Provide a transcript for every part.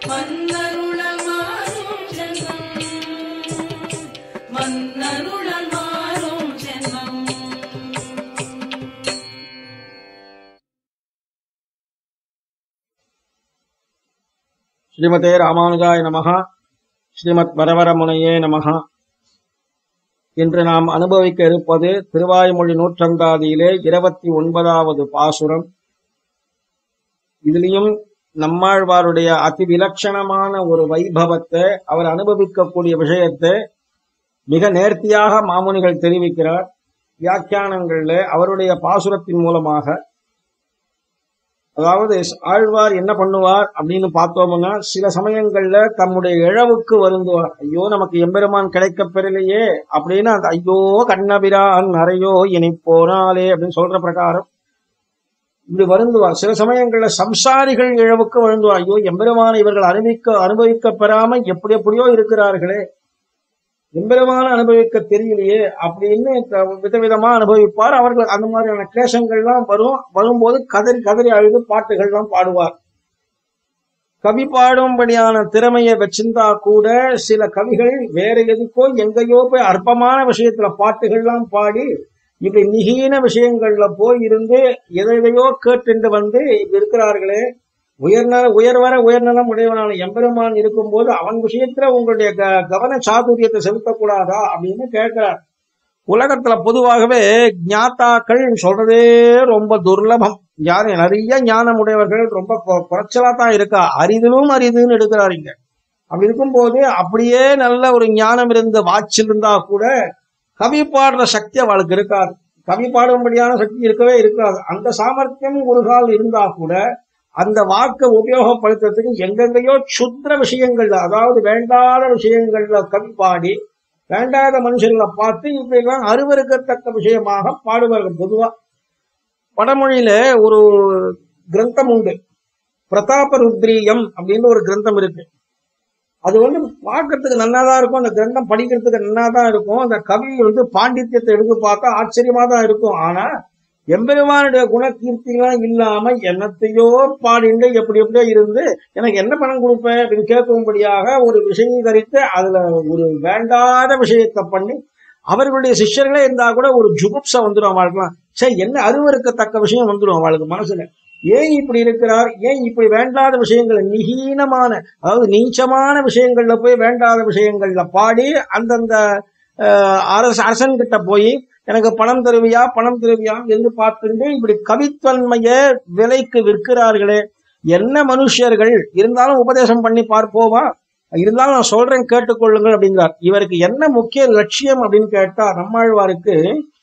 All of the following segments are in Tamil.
மன்னருளல் மாறும் செல்வம் மன்னருளல் மாறும் செல்வம் ஸ்ரீமதே ராமானுஜாய நமகா ஸ்ரீமத் வரவரமுனையே நமகா இன்று நாம் அனுபவிக்க இருப்பது திருவாய்மொழி நூற்றந்தாதியிலே இருபத்தி ஒன்பதாவது பாசுரம் இதிலையும் நம்மாழ்வாருடைய அதி விலட்சணமான ஒரு வைபவத்தை அவர் அனுபவிக்கக்கூடிய விஷயத்தை மிக நேர்த்தியாக மாமுனிகள் தெரிவிக்கிறார் வியாக்கியானங்கள்ல அவருடைய பாசுரத்தின் மூலமாக அதாவது ஆழ்வார் என்ன பண்ணுவார் அப்படின்னு பார்த்தோம்னா சில சமயங்கள்ல தம்முடைய இழவுக்கு வருந்துவார் ஐயோ நமக்கு எம்பெருமான் கிடைக்க பெறலையே அப்படின்னு அந்த ஐயோ கண்ணபிரான் அறையோ இனி போனாலே அப்படின்னு சொல்ற பிரகாரம் இப்படி வருந்துவார் சில சமயங்கள்ல சம்சாரிகள் இழவுக்கு வருந்துவார் ஐயோ எம்பெருமான் இவர்கள் அனுபவிக்க அனுபவிக்க பெறாம எப்படி எப்படியோ இருக்கிறார்களே எம்பெருமான அனுபவிக்க தெரியலையே அப்படின்னு க- விதவிதமா அனுபவிப்பார் அவர்கள் அந்த மாதிரியான கிளேசங்கள்லாம் வரும் வரும்போது கதறி கதறி அழுது பாட்டுகள்லாம் பாடுவார் கவி பாடும்படியான திறமையை வச்சிருந்தா கூட சில கவிகள் வேற எதுக்கோ எங்கேயோ போய் அற்பமான விஷயத்துல பாட்டுகள்லாம் பாடி இப்படி மிகீன விஷயங்கள்ல போய் இருந்து எதையோ கேட்டுண்டு வந்து இப்படி இருக்கிறார்களே உயர்நல உயர்வர உயர்நலம் உடையவனான எம்பெருமான் இருக்கும்போது அவன் விஷயத்துல உங்களுடைய க- கவன சாதுரியத்தை செலுத்தக்கூடாதா அப்படின்னு கேட்கிறார் உலகத்துல பொதுவாகவே ஞாத்தாக்கள் சொல்றதே ரொம்ப துர்லபம் யாரு நிறைய ஞானம் உடையவர்கள் ரொம்ப கொ- குறைச்சலா தான் இருக்கா அரிதிலும் அரிதுன்னு எடுக்கிறார் இங்க அப்படி இருக்கும்போது அப்படியே நல்ல ஒரு ஞானம் இருந்த வாட்சில் இருந்தா கூட கவி பாடுற சக்தி அவளுக்கு இருக்காது கவி பாடும்படியான சக்தி இருக்கவே இருக்காது அந்த சாமர்த்தியம் ஒரு கால் இருந்தா கூட அந்த வாக்கை உபயோகப்படுத்துறதுக்கு எங்கெங்கேயோ சுத்திர விஷயங்கள்ல அதாவது வேண்டாத விஷயங்கள்ல கவி பாடி வேண்டாத மனுஷர்களை பார்த்து இப்படி எல்லாம் அருவருக்கத்தக்க விஷயமாக பாடுவார்கள் பொதுவா வடமொழியில ஒரு கிரந்தம் உண்டு பிரதாப ருத்ரீயம் அப்படின்னு ஒரு கிரந்தம் இருக்கு அது வந்து பார்க்கறதுக்கு நல்லாதான் இருக்கும் அந்த கிரந்தம் படிக்கிறதுக்கு நல்லாதான் இருக்கும் அந்த கவி வந்து பாண்டித்யத்தை எடுத்து பார்த்தா ஆச்சரியமா தான் இருக்கும் ஆனா எம்பெருமானுடைய குணகீர்த்திலாம் இல்லாம என்னத்தையோ பாடிண்டு எப்படி எப்படியோ இருந்து எனக்கு என்ன பணம் கொடுப்பேன் அப்படின்னு கேட்கும்படியாக ஒரு விஷயீகரித்து அதுல ஒரு வேண்டாத விஷயத்தை பண்ணி அவர்களுடைய சிஷ்யர்களே இருந்தா கூட ஒரு ஜுகுப்சா வந்துடும் அவளுக்குலாம் சரி என்ன அருவருக்கத்தக்க விஷயம் வந்துடும் அவளுக்கு மனசுல ஏன் இப்படி இருக்கிறார் ஏன் இப்படி வேண்டாத விஷயங்கள் மிகீனமான அதாவது நீச்சமான விஷயங்கள்ல போய் வேண்டாத விஷயங்கள்ல பாடி அந்தந்த அஹ், அரச அரசன் கிட்ட போய் எனக்கு பணம் தருவியா பணம் தருவியா என்று பார்த்துட்டு இப்படி கவித்தன்மைய விலைக்கு விற்கிறார்களே என்ன மனுஷர்கள் இருந்தாலும் உபதேசம் பண்ணி பார்ப்போமா இருந்தாலும் நான் சொல்றேன் கேட்டுக்கொள்ளுங்கள் அப்படிங்கிறார் இவருக்கு என்ன முக்கிய லட்சியம் அப்படின்னு கேட்டா நம்மாழ்வாருக்கு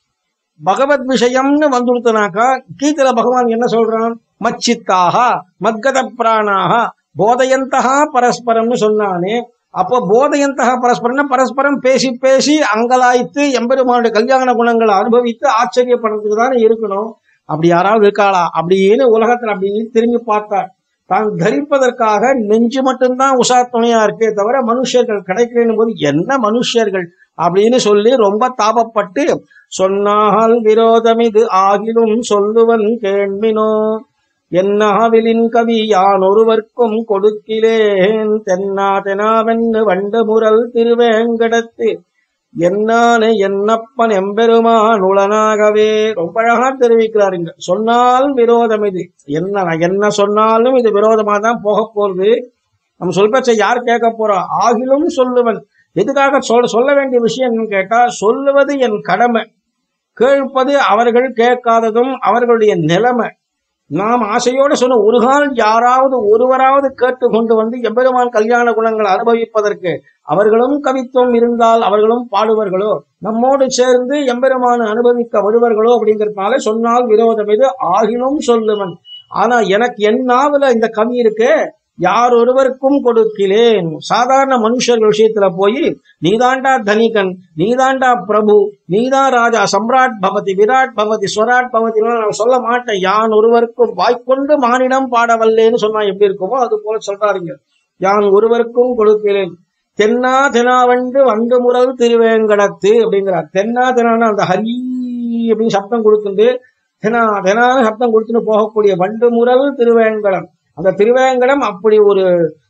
பகவத் விஷயம்னு வந்துடுத்தனாக்கா கீதையில பகவான் என்ன சொல்றான் மச்சித்தாக மத்கத பிராணாக போதயந்தகா பரஸ்பரம்னு சொன்னானே அப்போ போதயந்தகா பரஸ்பரம்னா பரஸ்பரம் பேசி பேசி அங்கலாய்த்து எம்பெருமானுடைய கல்யாண குணங்களை அனுபவித்து ஆச்சரியப்படுறதுக்கு தானே இருக்கணும் அப்படி யாராவது இருக்காளா அப்படின்னு உலகத்துல அப்படி திரும்பி பார்த்தார் தான் தரிப்பதற்காக நெஞ்சு மட்டும்தான் உஷா துணையா இருக்கே தவிர மனுஷர்கள் கிடைக்கிறேன் போது என்ன மனுஷர்கள் அப்படின்னு சொல்லி ரொம்ப தாபப்பட்டு சொன்னால் விரோதம் இது ஆகிலும் சொல்லுவன் கேள்மினோ என்னாவிலின் கவி யான் ஒருவர்க்கும் கொடுக்கிலேன் தென்னா தெனாவென்னு வண்டு முரல் திருவேங்கடத்து என்னானே என்னப்பன் எம்பெருமான் உளனாகவே ரொம்ப அழகா தெரிவிக்கிறார் இங்க சொன்னால் விரோதம் இது என்ன நான் என்ன சொன்னாலும் இது விரோதமா தான் போக போகுது நம்ம சொல் பேச்சை யார் கேட்க போறா ஆகிலும் சொல்லுவன் எதுக்காக சொல்ல சொல்ல வேண்டிய விஷயம் என்னன்னு கேட்டா சொல்லுவது என் கடமை கேட்பது அவர்கள் கேட்காததும் அவர்களுடைய நிலைமை நாம் ஆசையோட சொன்ன ஒரு கால் யாராவது ஒருவராவது கேட்டு கொண்டு வந்து எம்பெருமான் கல்யாண குணங்களை அனுபவிப்பதற்கு அவர்களும் கவித்துவம் இருந்தால் அவர்களும் பாடுவார்களோ நம்மோடு சேர்ந்து எம்பெருமான அனுபவிக்க வருவார்களோ அப்படிங்கறதுனால சொன்னால் விரோதம் இது ஆகிலும் சொல்லுவன் ஆனா எனக்கு என் நாவல இந்த கவி இருக்கு யார் ஒருவருக்கும் கொடுக்கிறேன் சாதாரண மனுஷர்கள் விஷயத்துல போய் நீதாண்டா தனிகன் நீதாண்டா பிரபு நீதான் ராஜா சம்ராட் பவதி விராட் பவதி ஸ்வராட் பவதி நான் சொல்ல மாட்டேன் யான் ஒருவருக்கும் வாய்க்கொண்டு மானிடம் பாடவல்லேன்னு சொன்னா எப்படி இருக்குமோ அது போல சொல்றாருங்க யான் ஒருவருக்கும் கொடுக்கிறேன் தென்னா தெனாவண்டு வண்டு முரல் திருவேங்கடத்து அப்படிங்கிறார் தென்னா தெனான்னு அந்த ஹரி அப்படின்னு சப்தம் கொடுத்துட்டு தெனா தெனான்னு சப்தம் கொடுத்துட்டு போகக்கூடிய வண்டு முரல் திருவேங்கடம் அந்த திருவேங்கடம் அப்படி ஒரு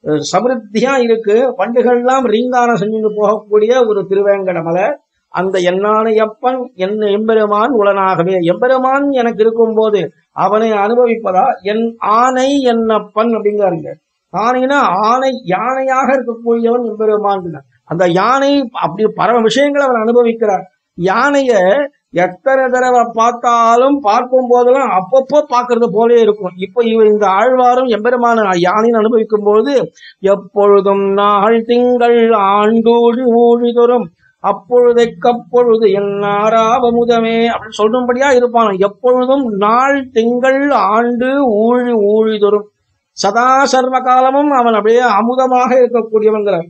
அஹ், சமிருத்தியா இருக்கு வண்டுகள்லாம் ரீங்காரம் செஞ்சுட்டு போகக்கூடிய ஒரு திருவேங்கட மலை அந்த என்னானையப்பன் என் எம்பெருமான் உளனாகவே எம்பெருமான் எனக்கு இருக்கும்போது அவனை அனுபவிப்பதா என் ஆணை என்னப்பன் அப்படிங்கிறாருங்க ஆணைனா ஆணை யானையாக இருக்கக்கூடியவன் எம்பெருமான் அந்த யானை அப்படி பரம விஷயங்களை அவன் அனுபவிக்கிறார் யானைய எத்தனை தடவை பார்த்தாலும் பார்க்கும் போதெல்லாம் அப்பப்போ பார்க்கறது போலே இருக்கும் இப்ப இவ இந்த ஆழ்வாரும் எம்பெருமான யானைன்னு அனுபவிக்கும் பொழுது எப்பொழுதும் நாள் திங்கள் ஆண்டூழி ஊழி தோறும் அப்பொழுதைக்கப்பொழுது என்னாராவமுதமே அப்படின்னு சொல்லும்படியா இருப்பான் எப்பொழுதும் நாள் திங்கள் ஆண்டு ஊழி ஊழி தோறும் சதா சர்வ காலமும் அவன் அப்படியே அமுதமாக இருக்கக்கூடியவங்கிறார்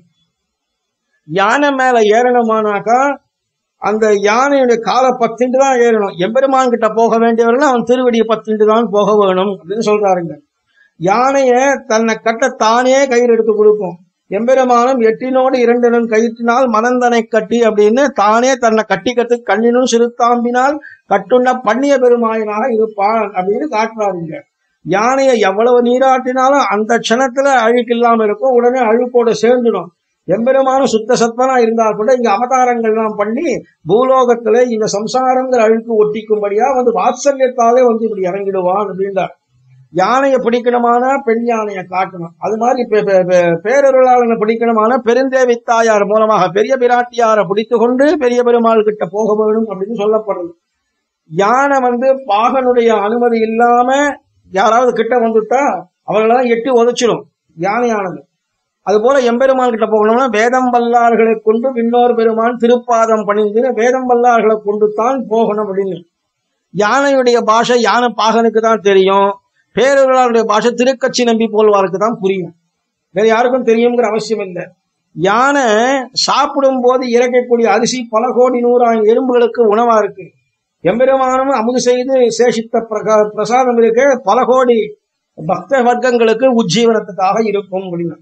யானை மேல ஏறணுமானாக்கா அந்த யானையுடைய காலை பத்திண்டு தான் ஏறணும் எம்பெருமான் கிட்ட போக வேண்டியவர்கள் அவன் திருவடியை பத்திண்டு தான் போக வேணும் அப்படின்னு சொல்றாருங்க யானைய தன்னை கட்ட தானே கயிறு எடுத்து கொடுக்கும் எம்பெருமானும் எட்டினோடு இரண்டினும் கயிற்றினால் மனந்தனை கட்டி அப்படின்னு தானே தன்னை கட்டிக்கத்து கண்ணினும் சிறுத்தாம்பினால் கட்டுண்ட பண்ணிய பெருமாயனாக இருப்பான் அப்படின்னு காட்டுறாருங்க யானையை எவ்வளவு நீராட்டினாலும் அந்த க்ஷணத்துல அழுக்கு இல்லாம இருக்கும் உடனே அழுக்கோட சேர்ந்துடும் எம்பெருமானும் சுத்த சத்வனா இருந்தா கூட இங்க அவதாரங்கள்லாம் பண்ணி பூலோகத்துல இந்த சம்சாரங்கிற அழுக்கு ஒட்டிக்கும்படியா வந்து வாத்சல்யத்தாலே வந்து இப்படி இறங்கிடுவான் அப்படின்றார் யானையை பிடிக்கணுமான பெண் யானையை காட்டணும் அது மாதிரி பே- பே- பே- பேரருளாளனை பிடிக்கணுமான பெருந்தேவி தாயார் மூலமாக பெரிய பிராட்டியாரை பிடித்து கொண்டு பெரிய பெருமாள் கிட்ட போக வேணும் அப்படின்னு சொல்லப்படுறது யானை வந்து பாகனுடைய அனுமதி இல்லாம யாராவது கிட்ட வந்துட்டா அவங்களெல்லாம் எட்டி உதைச்சிடும் யானையானது அதுபோல எம்பெருமான் கிட்ட போகணும்னா வேதம் வல்லார்களை கொண்டு விண்ணோர் பெருமான் திருப்பாதம் பணிந்து வேதம் வல்லார்களை கொண்டு தான் போகணும் அப்படின்னு யானையுடைய பாஷை யானை பாகனுக்கு தான் தெரியும் பேரவர்களுடைய பாஷை திருக்கட்சி நம்பி போல்வாருக்கு தான் புரியும் வேற யாருக்கும் தெரியுங்கிற அவசியம் இல்லை யானை சாப்பிடும் போது இறக்கக்கூடிய அரிசி பல கோடி நூறாயிரம் எறும்புகளுக்கு உணவா இருக்கு எம்பெருமானும் அமுது செய்து சேஷித்த பிரகா பிரசாதம் இருக்கு பல கோடி பக்த வர்க்கங்களுக்கு உஜ்ஜீவனத்துக்காக இருக்கும் அப்படின்னு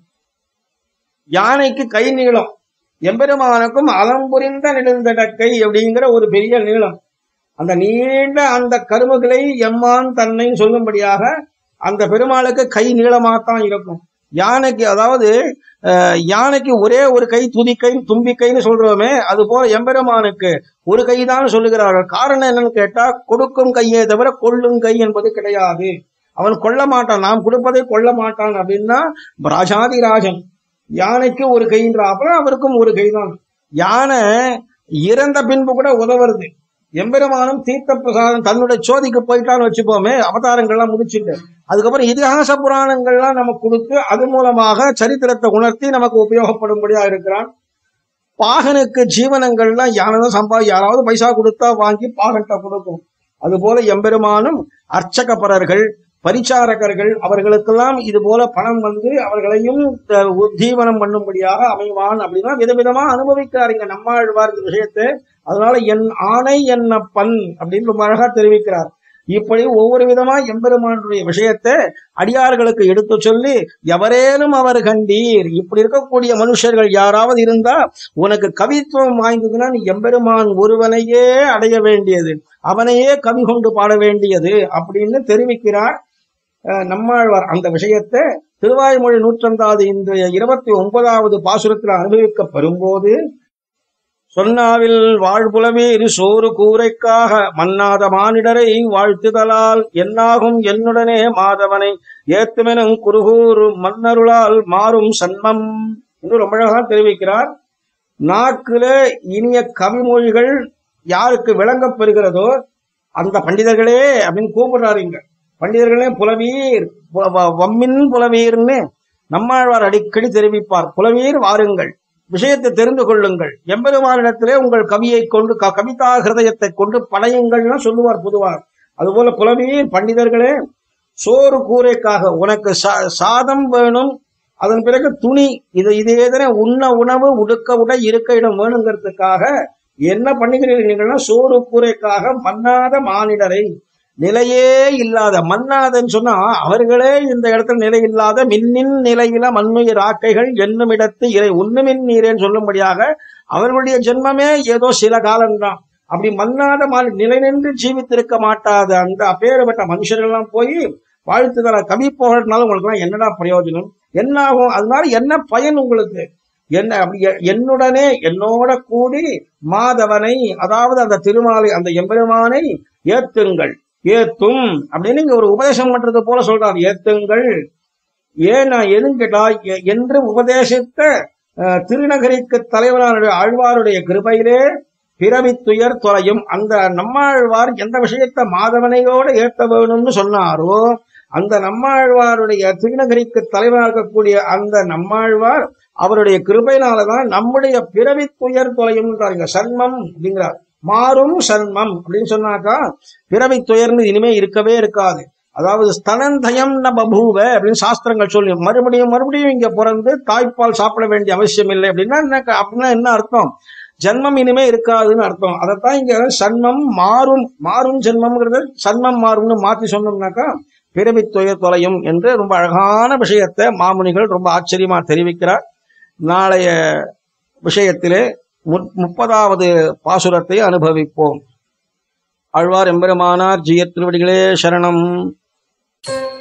யானைக்கு கை நீளம் எம்பெருமானுக்கும் அலம்புரிந்த நெடுந்தடக்கை அப்படிங்கிற ஒரு பெரிய நீளம் அந்த நீண்ட அந்த கருமுகளை எம்மான் தன்னை சொல்லும்படியாக அந்த பெருமாளுக்கு கை நீளமாத்தான் இருக்கும் யானைக்கு அதாவது அஹ், யானைக்கு ஒரே ஒரு கை துதிக்கை தும்பிக்கைன்னு சொல்றோமே அது போல எம்பெருமானுக்கு ஒரு கை தான் சொல்லுகிறார்கள் காரணம் என்னன்னு கேட்டா கொடுக்கும் கையே தவிர கொள்ளும் கை என்பது கிடையாது அவன் கொல்ல மாட்டான் நாம் கொடுப்பதை கொல்ல மாட்டான் அப்படின்னா ராஜாதி ராஜன் யானைக்கு ஒரு கைன்றாப்புல அவருக்கும் ஒரு கைதான் யானை இறந்த பின்பு கூட உதவுறது எம்பெருமானும் தீர்த்த பிரசாதம் தன்னுடைய சோதிக்கு போயிட்டான்னு வச்சுப்போமே அவதாரங்கள்லாம் முடிச்சுட்டு அதுக்கப்புறம் இதிகாச புராணங்கள்லாம் நமக்கு கொடுத்து அது மூலமாக சரித்திரத்தை உணர்த்தி நமக்கு உபயோகப்படும்படியா இருக்கிறான் பாகனுக்கு ஜீவனங்கள்லாம் யானை சம்பா யாராவது பைசா கொடுத்தா வாங்கி பாகன்கிட்ட கொடுக்கும் அதுபோல எம்பெருமானும் அர்ச்சகப்பரர்கள் பரிச்சாரகர்கள் அவர்களுக்கெல்லாம் இது போல பணம் வந்து அவர்களையும் த- உத்தீவனம் பண்ணும்படியாக அமைவான் அப்படின்னா விதவிதமா அனுபவிக்கிறாருங்க நம்மாழ்வார் இந்த விஷயத்தை அதனால என் ஆணை என்ன பண் அப்படின்னு ரொம்ப அழகா தெரிவிக்கிறார் இப்படி ஒவ்வொரு விதமா எம்பெருமானுடைய விஷயத்தை அடியார்களுக்கு எடுத்து சொல்லி எவரேனும் அவர் கண்டீர் இப்படி இருக்கக்கூடிய மனுஷர்கள் யாராவது இருந்தா உனக்கு கவித்துவம் வாய்ந்ததுன்னா நீ எம்பெருமான் ஒருவனையே அடைய வேண்டியது அவனையே கவி கொண்டு பாட வேண்டியது அப்படின்னு தெரிவிக்கிறார் அஹ், நம்மாழ்வார் அந்த விஷயத்தை திருவாய்மொழி நூற்றந்தாவது இன்றைய இருபத்தி ஒன்பதாவது பாசுரத்தில் அனுபவிக்கப்படும் போது சொன்னாவில் வாழ்புலவீர் சோறு கூரைக்காக மன்னாத மானிடரை வாழ்த்துதலால் என்னாகும் என்னுடனே மாதவனை ஏத்துமெனும் குருகூர் மன்னருளால் மாறும் சன்மம் என்று ரொம்ப அழகாக தெரிவிக்கிறார் நாக்குல இனிய கவிமொழிகள் யாருக்கு விளங்கப் பெறுகிறதோ அந்த பண்டிதர்களே அப்படின்னு கூப்பிடுறாரு இங்க பண்டிதர்களே புலவீர் பு- வ- வம்மின் புலவீர்னு நம்மாழ்வார் அடிக்கடி தெரிவிப்பார் புலவீர் வாருங்கள் விஷயத்தை தெரிந்து கொள்ளுங்கள் எம்பெருமானிடத்திலே உங்கள் கவியை கொண்டு க- கவிதா ஹிருதயத்தை கொண்டு படையுங்கள்னு சொல்லுவார் பொதுவார் அதுபோல புலவீர் பண்டிதர்களே சோறு கூரைக்காக உனக்கு சா- சாதம் வேணும் அதன் பிறகு துணி இது இது எதன உண்ண உணவு உடுக்க உடை இருக்க இடம் வேணுங்கிறதுக்காக என்ன பண்ணுகிறீர்கள்னா சோறு கூரைக்காக மன்னாத மானிடரை நிலையே இல்லாத மன்னாதன்னு சொன்னா அவர்களே இந்த இடத்துல நிலை இல்லாத மின்னின் நிலையில மண்ணுயிர் ஆக்கைகள் என்னும் இடத்து இறை உண்ணுமின் நீரேன்னு சொல்லும்படியாக அவர்களுடைய ஜென்மமே ஏதோ சில காலம்தான் அப்படி மன்னாத மா- நிலை நின்று ஜீவித்திருக்க மாட்டாத அந்த அப்பேற்பட்ட மனுஷர்கள்லாம் போய் வாழ்த்துதல கவி போகிறதுனால உங்களுக்கு எல்லாம் என்னடா பிரயோஜனம் என்ன ஆகும் அதனால என்ன பயன் உங்களுக்கு என்ன அப்படி எ- என்னுடனே என்னோட கூடி மாதவனை அதாவது அந்த திருமாலை அந்த எம்பெருமானை ஏத்துங்கள் ஏத்தும் அப்படின்னு இங்க ஒரு உபதேசம் பண்றது போல சொல்றார் ஏத்துங்கள் ஏன் நான் எதுவும் கேட்டா எ- என்று உபதேசித்த அஹ், திருநகரிக்கு தலைவரான ஆழ்வாருடைய கிருபையிலே பிறவி துயர் தொலையும் அந்த நம்மாழ்வார் எந்த விஷயத்தை மாதவனையோட ஏற்ற வேணும்னு சொன்னாரோ அந்த நம்மாழ்வாருடைய திருநகரிக்கு தலைவராக இருக்கக்கூடிய அந்த நம்மாழ்வார் அவருடைய கிருபையினாலதான் நம்முடைய பிறவி துயர் தொலையும்ன்றாருங்க சன்மம் அப்படிங்கிறார் மாறும் சன்மம் அப்படின்னு சொன்னாக்கா பிறவி துயர்னு இனிமே இருக்கவே இருக்காது அதாவது ஸ்தனந்தயம் ந பபூவ அப்படின்னு சாஸ்திரங்கள் சொல்லி மறுபடியும் மறுபடியும் இங்க பிறந்து தாய்ப்பால் சாப்பிட வேண்டிய அவசியம் இல்லை அப்படின்னா என்ன அப்படின்னா என்ன அர்த்தம் ஜன்மம் இனிமே இருக்காதுன்னு அர்த்தம் அதைத்தான் இங்க சன்மம் மாறும் மாறும் ஜென்மம்ங்கிறது சன்மம் மாறும்னு மாத்தி சொன்னோம்னாக்கா பிறவி துயர் தொலையும் என்று ரொம்ப அழகான விஷயத்தை மாமுனிகள் ரொம்ப ஆச்சரியமா தெரிவிக்கிறார் நாளைய விஷயத்திலே முப்- முப்பதாவது பாசுரத்தை அனுபவிப்போம் ஆழ்வார் எம்பெருமானார் ஜிய திருவடிகளே சரணம்